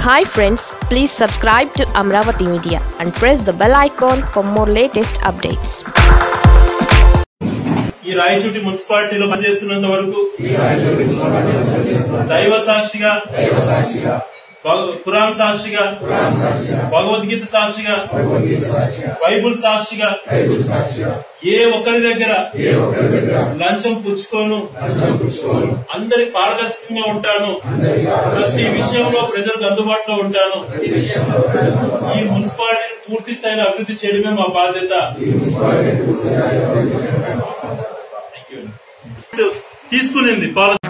hi friends please subscribe to Amaravati media and press the bell icon for more latest updates ఈ రాయచోటి మున్సిపాలిటీలో పనిచేస్తున్నంత వరకు దైవ సాక్షిగా భగ- ఖురాన్ సాక్షిగా భగవద్గీత సాక్షిగా బైబుల్ సాక్షిగా ఏ ఒక్కరి దగ్గర లంచం పుచ్చుకోను అందరి పారదర్శకంగా ఉంటాను ప్రతి విషయంలో ప్రజలకు అందుబాటులో ఉంటాను ఈ మున్సిపాలిటీని పూర్తి స్థాయిలో అభివృద్ధి చేయడమే మా బాధ్యత తీసుకునింది పాలసీ